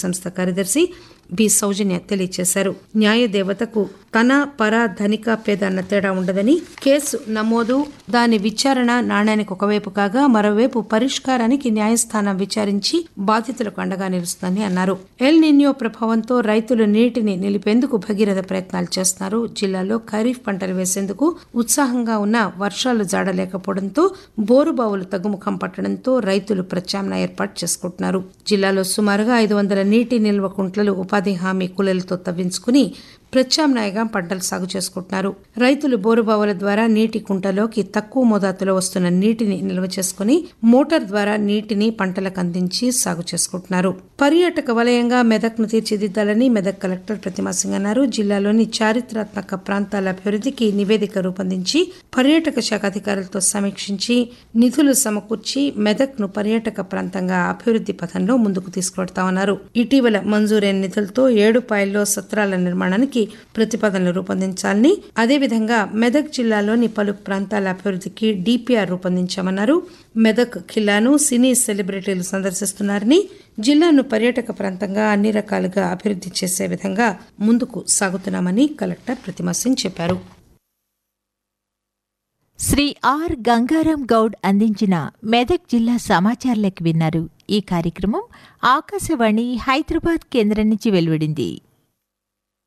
సంస్థ కార్యదర్శి బి సౌజన్య తెలియజేశారు న్యాయ దేవతకు తన పర ధనిక పేద అన్న తేడా ఉండదని కేసు నమోదు దాని విచారణ నాణ్యానికి ఒకవైపు కాగా మరోవైపు పరిష్కారానికి న్యాయస్థానం విచారించి బాధితులకు అండగా నిలుస్తుందని అన్నారు ఎల్ నిన్యో ప్రభావంతో రైతులు నీటిని నిలిపేందుకు భగీరథ ప్రయత్నాలు చేస్తున్నారు జిల్లాలో ఖరీఫ్ పంటలు వేసేందుకు ఉత్సాహంగా ఉన్న వర్షాలు జాడలేకపోవడంతో బోరుబావులు తగ్గుముఖం పట్టడంతో రైతులు ప్రత్యామ్నాయ ఏర్పాటు చేసుకుంటున్నారు జిల్లాలో సుమారుగా ఐదు వందల నీటి నిల్వ కుంట్లలు ఉపాధి హామీ కూలీలతో తవ్వించుకుని ప్రత్యామ్నాయంగా పంటలు సాగు చేసుకుంటున్నారు రైతులు బోరుబావుల ద్వారా నీటి కుంటలోకి తక్కువ మోతాదులో వస్తున్న నీటిని నిల్వ చేసుకుని మోటార్ ద్వారా నీటిని పంటలకు అందించి సాగు చేసుకుంటున్నారు పర్యాటక వలయంగా మెదక్ను తీర్చిదిద్దాలని మెదక్ కలెక్టర్ ప్రతిమా సింగ్ అన్నారు జిల్లాలోని చారిత్రాత్మక ప్రాంతాల అభివృద్ధికి నివేదిక రూపొందించి పర్యాటక శాఖ అధికారులతో సమీక్షించి నిధులు సమకూర్చి మెదక్ను పర్యాటక ప్రాంతంగా అభివృద్ధి పథంలో ముందుకు తీసుకువెడతామన్నారు ఇటీవల మంజూరైన నిధులతో ఏడుపాయల్లో సత్రాల నిర్మాణానికి ప్రతిపాదనలు రూపొందించాలని అదేవిధంగా మెదక్ జిల్లాలోని పలు ప్రాంతాల అభివృద్ధికి డిపిఆర్ రూపొందించామన్నారు మెదక్ ఖిల్లాను సినీ సెలబ్రిటీలు సందర్శిస్తున్నారని జిల్లాను పర్యాటక ప్రాంతంగా అన్ని రకాలుగా అభివృద్ధి చేసే విధంగా ముందుకు సాగుతున్నామని కలెక్టర్ ప్రతిమా సింగ్ చెప్పారు శ్రీ ఆర్ గంగారాం గౌడ్ అందించిన మెదక్ జిల్లా సమాచారాలకు విన్నారు ఈ కార్యక్రమం ఆకాశవాణి హైదరాబాద్ కేంద్రం నుంచి వెలువడింది